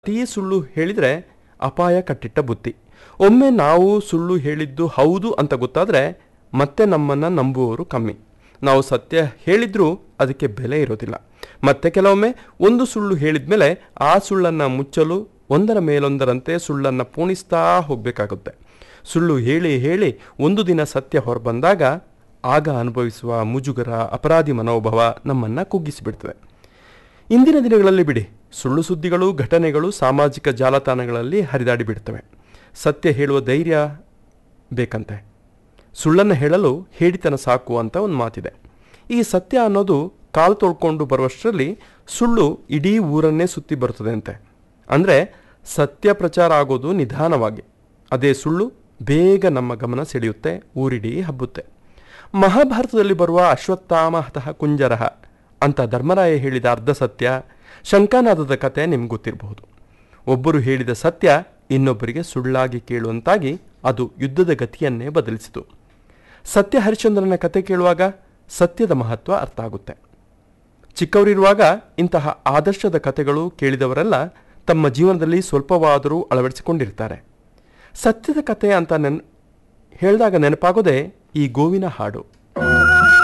ಅತೀ ಸುಳ್ಳು ಹೇಳಿದರೆ ಅಪಾಯ ಕಟ್ಟಿಟ್ಟ ಬುತ್ತಿ ಒಮ್ಮೆ ನಾವು ಸುಳ್ಳು ಹೇಳಿದ್ದು ಹೌದು ಅಂತ ಗೊತ್ತಾದರೆ ಮತ್ತೆ ನಮ್ಮನ್ನು ನಂಬುವವರು ಕಮ್ಮಿ ನಾವು ಸತ್ಯ ಹೇಳಿದ್ರೂ ಅದಕ್ಕೆ ಬೆಲೆ ಇರೋದಿಲ್ಲ ಮತ್ತೆ ಕೆಲವೊಮ್ಮೆ ಒಂದು ಸುಳ್ಳು ಹೇಳಿದ ಮೇಲೆ ಆ ಸುಳ್ಳನ್ನು ಮುಚ್ಚಲು ಒಂದರ ಮೇಲೊಂದರಂತೆ ಸುಳ್ಳನ್ನು ಪೋಣಿಸ್ತಾ ಹೋಗಬೇಕಾಗುತ್ತೆ ಸುಳ್ಳು ಹೇಳಿ ಹೇಳಿ ಒಂದು ದಿನ ಸತ್ಯ ಹೊರಬಂದಾಗ ಆಗ ಅನುಭವಿಸುವ ಮುಜುಗರ ಅಪರಾಧಿ ಮನೋಭಾವ ನಮ್ಮನ್ನು ಕುಗ್ಗಿಸಿಬಿಡ್ತದೆ ಇಂದಿನ ದಿನಗಳಲ್ಲಿ ಬಿಡಿ ಸುಳ್ಳು ಸುದ್ದಿಗಳು ಘಟನೆಗಳು ಸಾಮಾಜಿಕ ಜಾಲತಾಣಗಳಲ್ಲಿ ಹರಿದಾಡಿ ಬಿಡ್ತವೆ ಸತ್ಯ ಹೇಳುವ ಧೈರ್ಯ ಬೇಕಂತೆ ಸುಳ್ಳನ್ನು ಹೇಳಲು ಹೇಳಿತನ ಸಾಕು ಅಂತ ಒಂದು ಮಾತಿದೆ ಈ ಸತ್ಯ ಅನ್ನೋದು ಕಾಲು ತೊಳ್ಕೊಂಡು ಬರುವಷ್ಟರಲ್ಲಿ ಸುಳ್ಳು ಇಡೀ ಊರನ್ನೇ ಸುತ್ತಿ ಬರುತ್ತದೆ ಅಂತೆ ಅಂದರೆ ಸತ್ಯ ಪ್ರಚಾರ ಆಗೋದು ನಿಧಾನವಾಗಿ ಅದೇ ಸುಳ್ಳು ಬೇಗ ನಮ್ಮ ಗಮನ ಸೆಳೆಯುತ್ತೆ ಊರಿಡೀ ಹಬ್ಬುತ್ತೆ ಮಹಾಭಾರತದಲ್ಲಿ ಬರುವ ಅಶ್ವತ್ಥಾಮ ಹತಃ ಕುಂಜರಹ ಅಂತ ಧರ್ಮರಾಯ ಹೇಳಿದ ಅರ್ಧ ಸತ್ಯ ಶಂಕಾನಾದದ ಕತೆ ನಿಮ್ಗೆ ಗೊತ್ತಿರಬಹುದು ಒಬ್ಬರು ಹೇಳಿದ ಸತ್ಯ ಇನ್ನೊಬ್ಬರಿಗೆ ಸುಳ್ಳಾಗಿ ಕೇಳುವಂತಾಗಿ ಅದು ಯುದ್ಧದ ಗತಿಯನ್ನೇ ಬದಲಿಸಿತು ಸತ್ಯ ಹರಿಶ್ಚಂದ್ರನ ಕತೆ ಕೇಳುವಾಗ ಸತ್ಯದ ಮಹತ್ವ ಅರ್ಥ ಆಗುತ್ತೆ ಚಿಕ್ಕವರಿರುವಾಗ ಇಂತಹ ಆದರ್ಶದ ಕತೆಗಳು ಕೇಳಿದವರೆಲ್ಲ ತಮ್ಮ ಜೀವನದಲ್ಲಿ ಸ್ವಲ್ಪವಾದರೂ ಅಳವಡಿಸಿಕೊಂಡಿರ್ತಾರೆ ಸತ್ಯದ ಕತೆ ಅಂತ ನೆನ್ ಹೇಳಿದಾಗ ನೆನಪಾಗೋದೇ ಈ ಗೋವಿನ ಹಾಡು